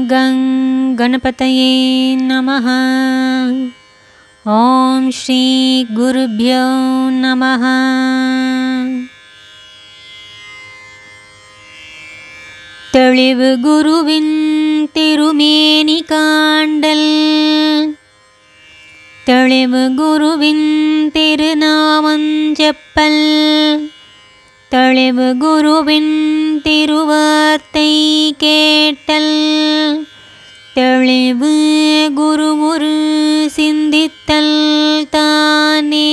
गङ्गणपतये नमः ॐ श्रीगुरुभ्यो नमः தெளிவு குருவின் திருமேனி காண்டல் தெளிவு குருவின் திருநாமஞ்செப்பல் தெளிவு குருவின் திருவார்த்தை கேட்டல் தெளிவு குருமுரு சிந்தித்தல் தானே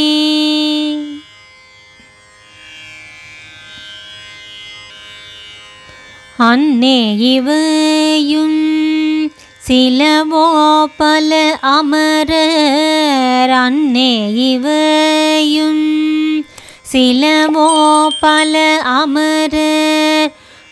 அன்னே இவையும் சிலவோ பல அமரர் அன்னே இவையும் சிலவோ பல அமரர்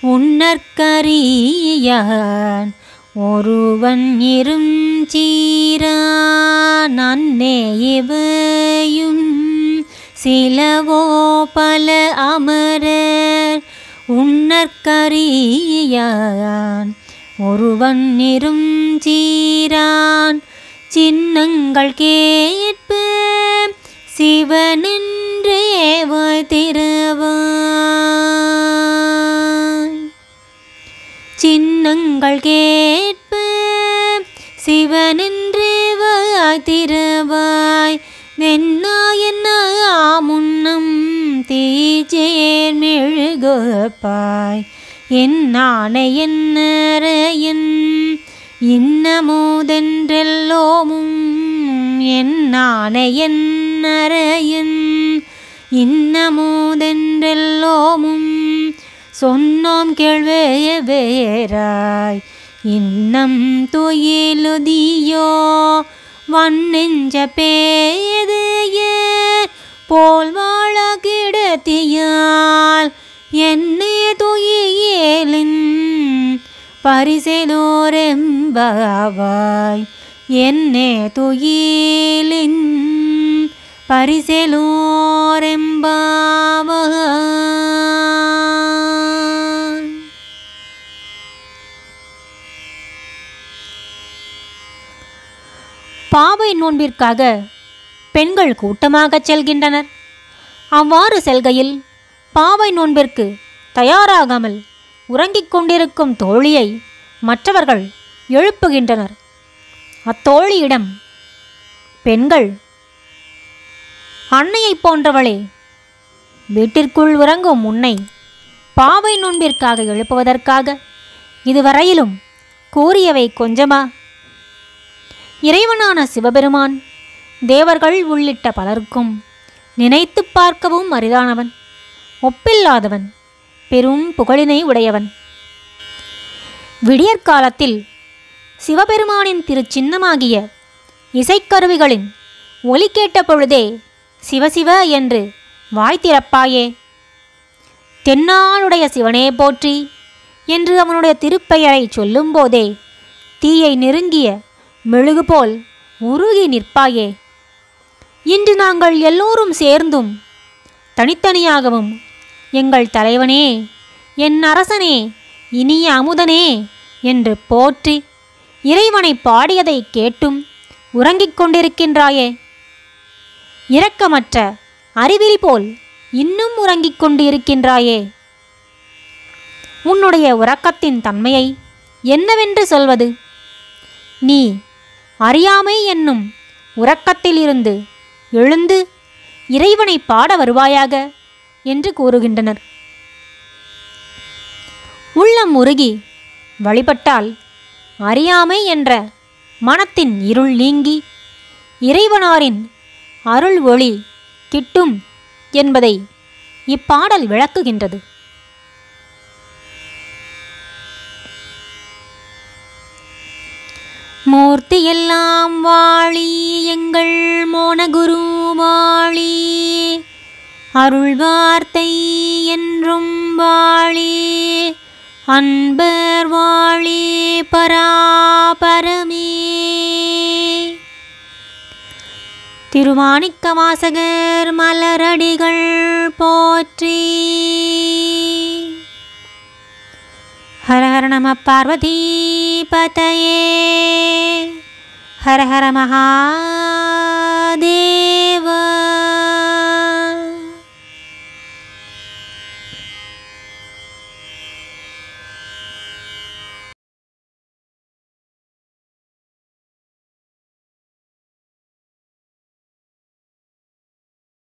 உன்னற்கரியான் ஒருவன் இரும் சீரான் அன்னே இவையும் சிலவோ பல அமரர் உன்னற்கரியான் ஒருவன் இரும் சீரான் சின்னங்கள் கேட்ப சிவனென்றே திறவாய் சின்னங்கள் கேட்ப சிவனென்றே திறவாய் வெண்ணா என்ன முன்னம் தீச்சேர் மெழுகப்பாய் என்னானை என்னறையன் இன்னமோதென்றெல்லோமும் என்னானை என்னறையன் இன்னமோதென்றெல்லோமும் சொன்னோம் கேள்வேய வேறாய் இன்னம் துயிலுதியோ வன்னெஞ்ச பேதைய போல் வாழ கிடத்தியால் என்னே துயிலின் பரிசெலோரெம்பாவாய் என்னே துயிலின் பரிசெலோரெம்பாவாய் பாவை நோன்பிற்காக பெண்கள் கூட்டமாகச் செல்கின்றனர் அவ்வாறு செல்கையில் பாவை நோன்பிற்கு தயாராகாமல் உறங்கிக் கொண்டிருக்கும் தோழியை மற்றவர்கள் எழுப்புகின்றனர் அத்தோழியிடம் பெண்கள் அன்னையைப் போன்றவளே வீட்டிற்குள் உறங்கும் உன்னை பாவை நோன்பிற்காக எழுப்புவதற்காக இதுவரையிலும் கூறியவை கொஞ்சமா இறைவனான சிவபெருமான் தேவர்கள் உள்ளிட்ட பலருக்கும் நினைத்து பார்க்கவும் அரிதானவன் ஒப்பில்லாதவன் பெரும் புகழினை உடையவன் விடியற்காலத்தில் சிவபெருமானின் திருச்சின்னமாகிய இசைக்கருவிகளின் ஒலி கேட்ட பொழுதே சிவசிவ என்று வாய் திறப்பாயே தென்னாளுடைய சிவனே போற்றி என்று அவனுடைய திருப்பெயரை சொல்லும்போதே தீயை நெருங்கிய மெழுகு போல் உருகி நிற்பாயே இன்று நாங்கள் எல்லோரும் சேர்ந்தும் தனித்தனியாகவும் எங்கள் தலைவனே என் அரசனே இனிய அமுதனே என்று போற்றி இறைவனை பாடியதை கேட்டும் உறங்கிக் கொண்டிருக்கின்றாயே இரக்கமற்ற அறிவில் போல் இன்னும் உறங்கிக் கொண்டு இருக்கின்றாயே உன்னுடைய உறக்கத்தின் தன்மையை என்னவென்று சொல்வது நீ அறியாமை என்னும் உறக்கத்திலிருந்து எழுந்து இறைவனை பாட வருவாயாக என்று கூறுகின்றனர் உள்ளம் உருகி வழிபட்டால் அறியாமை என்ற மனத்தின் இருள் நீங்கி இறைவனாரின் அருள் ஒளி கிட்டும் என்பதை இப்பாடல் விளக்குகின்றது மூர்த்தி எல்லாம் வாழி எங்கள் மோனகுரு வாழி அருள் வார்த்தை என்றும் வாழி அன்பர் வாழி பராபரமே திருமாணிக்க வாசகர் மலரடிகள் போற்றி ஹர ஹர நம பார்வதி பார்வதிபதயே ஹர ஹர மகாதேவ